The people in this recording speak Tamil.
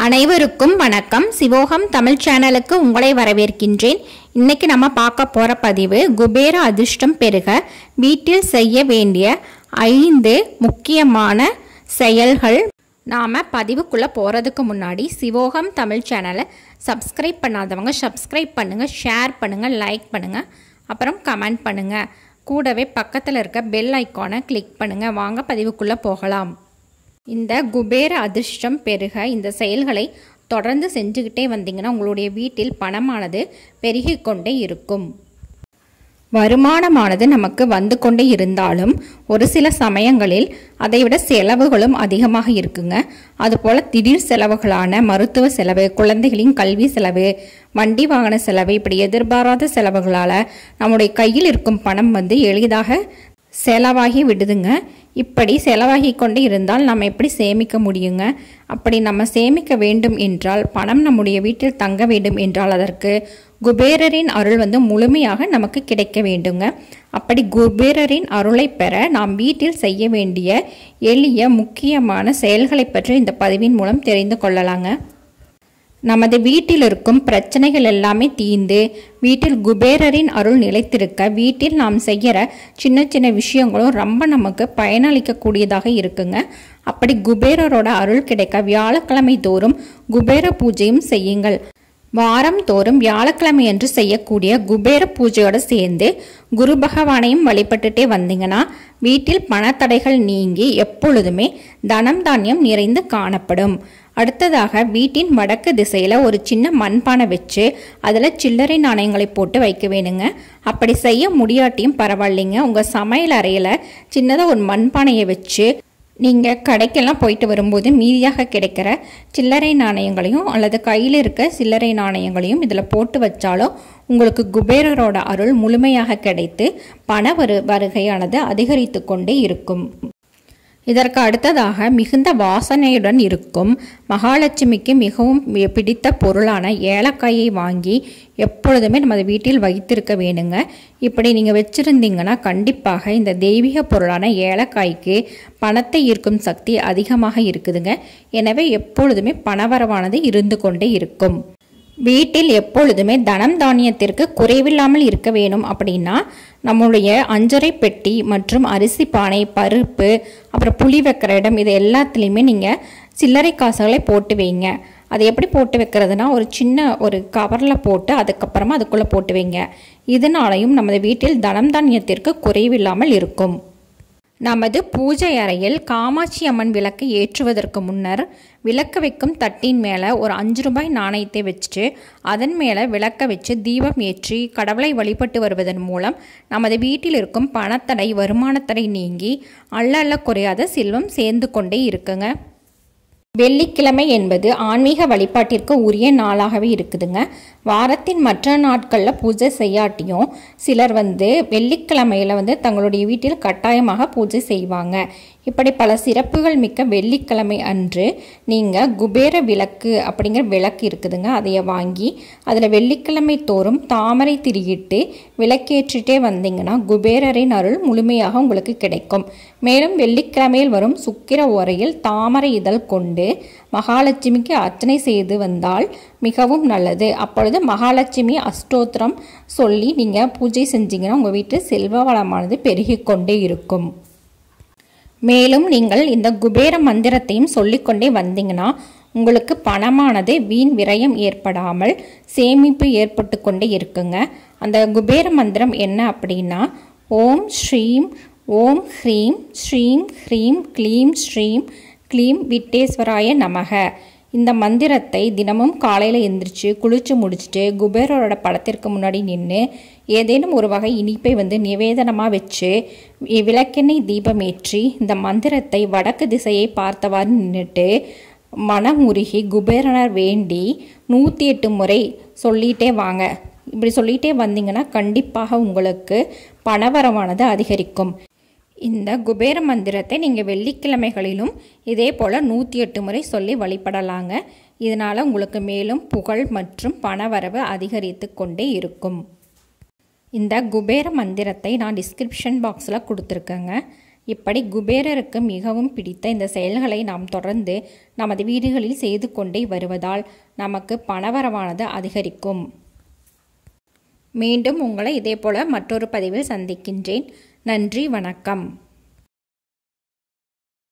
அனைவருக்கும் வணக்கம் சிவோகம் தமிழ் சேனலுக்கு உங்களை வரவேற்கின்றேன் இன்னைக்கு நம்ம பார்க்க போற பதிவு குபேர அதிர்ஷ்டம் பெருக வீட்டில் செய்ய வேண்டிய ஐந்து முக்கியமான செயல்கள் நாம பதிவுக்குள்ள போறதுக்கு முன்னாடி சிவோகம் தமிழ் சேனலை சப்ஸ்கிரைப் பண்ணாதவங்க சப்ஸ்கிரைப் பண்ணுங்க ஷேர் பண்ணுங்க லைக் பண்ணுங்க அப்புறம் கமெண்ட் பண்ணுங்க கூடவே பக்கத்தில் இருக்க பெல் ஐக்கானை கிளிக் பண்ணுங்க வாங்க பதிவுக்குள்ள போகலாம் இந்த குபேர அதிர்ஷ்டம் பெருக இந்த செயல்களை தொடர்ந்து செஞ்சுக்கிட்டே வந்தீங்கன்னா உங்களுடைய வீட்டில் பணமானது பெருகிக் கொண்டே இருக்கும் வருமானமானது நமக்கு வந்து கொண்டே இருந்தாலும் ஒரு சில சமயங்களில் அதைவிட செலவுகளும் அதிகமாக இருக்குங்க அதுபோல் திடீர் செலவுகளான மருத்துவ செலவு குழந்தைகளின் கல்வி செலவு வண்டி வாகன செலவு இப்படி எதிர்பாராத செலவுகளால் நம்முடைய கையில் இருக்கும் பணம் வந்து எளிதாக செலவாகி விடுதுங்க இப்படி செலவாகி கொண்டு இருந்தால் நம்ம எப்படி சேமிக்க முடியுங்க அப்படி நம்ம சேமிக்க வேண்டும் என்றால் பணம் நம்முடைய வீட்டில் தங்க வேண்டும் என்றால் அதற்கு குபேரரின் அருள் வந்து முழுமையாக நமக்கு கிடைக்க வேண்டுங்க அப்படி குபேரரின் அருளை பெற நாம் வீட்டில் செய்ய வேண்டிய எளிய முக்கியமான செயல்களை பற்றி இந்த பதிவின் மூலம் தெரிந்து கொள்ளலாங்க நமது வீட்டில் இருக்கும் பிரச்சனைகள் எல்லாமே தீர்ந்து வீட்டில் குபேரரின் அருள் நிலைத்திருக்க வீட்டில் நாம் செய்கிற சின்ன சின்ன விஷயங்களும் ரொம்ப நமக்கு பயனளிக்கக்கூடியதாக இருக்குங்க அப்படி குபேரரோட அருள் கிடைக்க வியாழக்கிழமை தோறும் குபேர பூஜையும் செய்யுங்கள் வாரம் தோறும் வியாழக்கிழமை அன்று செய்யக்கூடிய குபேர பூஜையோட சேர்ந்து குரு பகவானையும் வழிபட்டுட்டே வந்தீங்கன்னா வீட்டில் பணத்தடைகள் நீங்கி எப்பொழுதுமே தனம் தானியம் நிறைந்து காணப்படும் அடுத்ததாக வீட்டின் வடக்கு திசையில் ஒரு சின்ன மண்பானை வச்சு அதில் சில்லறை நாணயங்களை போட்டு வைக்க வேணுங்க அப்படி செய்ய முடியாட்டியும் பரவாயில்லைங்க உங்கள் சமையல் அறையில் சின்னதாக ஒரு மண்பானையை வச்சு நீங்கள் கடைக்கெல்லாம் போயிட்டு வரும்போது மீதியாக கிடைக்கிற சில்லறை நாணயங்களையும் அல்லது கையில் இருக்க சில்லறை நாணயங்களையும் இதில் போட்டு வச்சாலும் உங்களுக்கு குபேரரோட அருள் முழுமையாக கிடைத்து பண வரு வருகையானது அதிகரித்து கொண்டே இருக்கும் இதற்கு அடுத்ததாக மிகுந்த வாசனையுடன் இருக்கும் மகாலட்சுமிக்கு மிகவும் பிடித்த பொருளான ஏலக்காயை வாங்கி எப்பொழுதுமே நமது வீட்டில் வைத்திருக்க வேணுங்க இப்படி நீங்கள் வச்சுருந்தீங்கன்னா கண்டிப்பாக இந்த தெய்வீக பொருளான ஏலக்காய்க்கு பணத்தை ஈர்க்கும் சக்தி அதிகமாக இருக்குதுங்க எனவே எப்பொழுதுமே பணவரவானது இருந்து கொண்டே இருக்கும் வீட்டில் எப்பொழுதுமே தனம் தானியத்திற்கு குறைவில்லாமல் இருக்க வேணும் அப்படின்னா நம்மளுடைய அஞ்சரை பெட்டி மற்றும் அரிசி பானை பருப்பு அப்புறம் புளி வைக்கிற இடம் இது எல்லாத்துலேயுமே நீங்கள் சில்லறை காசுகளை போட்டு வைங்க அது எப்படி போட்டு வைக்கிறதுனா ஒரு சின்ன ஒரு கவரில் போட்டு அதுக்கப்புறமா அதுக்குள்ளே போட்டு வைங்க இதனாலையும் நமது வீட்டில் தனம் தானியத்திற்கு குறைவில்லாமல் இருக்கும் நமது பூஜை அறையில் காமாட்சி அம்மன் விளக்கு ஏற்றுவதற்கு முன்னர் விளக்கு வைக்கும் தட்டின் மேலே ஒரு அஞ்சு ரூபாய் நாணயத்தை வச்சுட்டு அதன் மேலே விளக்க வச்சு தீபம் ஏற்றி கடவுளை வழிபட்டு வருவதன் மூலம் நமது வீட்டில் இருக்கும் பணத்தடை வருமானத்தடை நீங்கி அள்ள அள்ள குறையாத செல்வம் சேர்ந்து கொண்டே இருக்குங்க வெள்ளிக்கிழமை என்பது ஆன்மீக வழிபாட்டிற்கு உரிய நாளாகவே இருக்குதுங்க வாரத்தின் மற்ற நாட்களில் பூஜை செய்யாட்டியும் சிலர் வந்து வெள்ளிக்கிழமையில் வந்து தங்களுடைய வீட்டில் கட்டாயமாக பூஜை செய்வாங்க இப்படி பல சிறப்புகள் மிக்க வெள்ளிக்கிழமை அன்று நீங்கள் குபேர விளக்கு அப்படிங்கிற விளக்கு இருக்குதுங்க அதைய வாங்கி அதில் வெள்ளிக்கிழமை தோறும் தாமரை திரியிட்டு விளக்கேற்றிட்டே வந்தீங்கன்னா குபேரரின் அருள் முழுமையாக உங்களுக்கு கிடைக்கும் மேலும் வெள்ளிக்கிழமையில் வரும் சுக்கிர உரையில் தாமரை இதழ் கொண்டு மகாலட்சுமிக்கு அர்ச்சனை செய்து வந்தால் மிகவும் நல்லது அப்பொழுது மகாலட்சுமி அஷ்டோத்திரம் சொல்லி நீங்கள் பூஜை செஞ்சீங்கன்னா உங்கள் வீட்டு செல்வ வளமானது பெருகிக் கொண்டே இருக்கும் மேலும் நீங்கள் இந்த குபேர மந்திரத்தையும் சொல்லிக்கொண்டே வந்தீங்கன்னா உங்களுக்கு பணமானது வீண் விரயம் ஏற்படாமல் சேமிப்பு ஏற்பட்டு கொண்டே இருக்குங்க அந்த குபேர மந்திரம் என்ன அப்படின்னா ஓம் ஸ்ரீம் ஓம் ஹ்ரீம் ஸ்ரீம் ஹ்ரீம் க்ளீம் ஸ்ரீம் க்ளீம் விட்டேஸ்வராய நமக இந்த மந்திரத்தை தினமும் காலையில் எந்திரிச்சு குளிச்சு முடிச்சுட்டு குபேரரோட படத்திற்கு முன்னாடி நின்று ஏதேனும் ஒரு வகை இனிப்பை வந்து நிவேதனமாக வச்சு விளக்கெண்ணெய் தீபம் ஏற்றி இந்த மந்திரத்தை வடக்கு திசையை பார்த்தவாறு நின்றுட்டு மனம் உருகி குபேரனர் வேண்டி நூற்றி எட்டு முறை சொல்லிகிட்டே வாங்க இப்படி சொல்லிகிட்டே வந்தீங்கன்னா கண்டிப்பாக உங்களுக்கு பணவரவானது அதிகரிக்கும் இந்த குபேர மந்திரத்தை நீங்கள் வெள்ளிக்கிழமைகளிலும் இதே போல் நூற்றி எட்டு முறை சொல்லி வழிபடலாங்க இதனால் உங்களுக்கு மேலும் புகழ் மற்றும் பணவரவு அதிகரித்து கொண்டே இருக்கும் இந்த குபேர மந்திரத்தை நான் டிஸ்கிரிப்ஷன் பாக்ஸில் கொடுத்துருக்கேங்க இப்படி குபேரருக்கு மிகவும் பிடித்த இந்த செயல்களை நாம் தொடர்ந்து நமது வீடுகளில் செய்து கொண்டே வருவதால் நமக்கு பணவரவானது அதிகரிக்கும் மீண்டும் உங்களை இதேபோல மற்றொரு பதிவில் சந்திக்கின்றேன் நன்றி வணக்கம்